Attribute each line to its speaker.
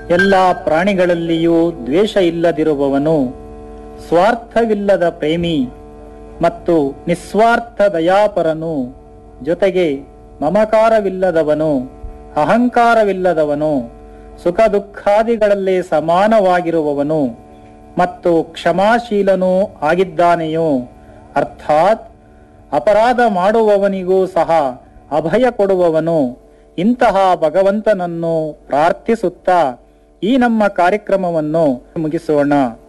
Speaker 1: ಎಲ್ಲ ಪ್ರಾಣಿಗಳಲ್ಲಿಯೂ ದ್ವೇಷ ಇಲ್ಲದಿರುವವನು ಸ್ವಾರ್ಥವಿಲ್ಲದ ಪ್ರೇಮಿ ಮತ್ತು ನಿಸ್ವಾರ್ಥ ದಯಾಪರನು ಜೊತೆಗೆ ಮಮಕಾರವಿಲ್ಲದವನು ಅಹಂಕಾರವಿಲ್ಲದವನು ಸುಖ ದುಃಖಾದಿಗಳಲ್ಲಿ ಸಮಾನವಾಗಿರುವವನು ಮತ್ತು ಕ್ಷಮಾಶೀಲನೂ ಆಗಿದ್ದಾನೆಯೋ ಅರ್ಥಾತ್ ಅಪರಾಧ ಮಾಡುವವನಿಗೂ ಸಹ ಅಭಯ ಕೊಡುವವನು ಇಂತಹ ಭಗವಂತನನ್ನು ಪ್ರಾರ್ಥಿಸುತ್ತಾ ಈ ನಮ್ಮ ಕಾರ್ಯಕ್ರಮವನ್ನು ಮುಗಿಸೋಣ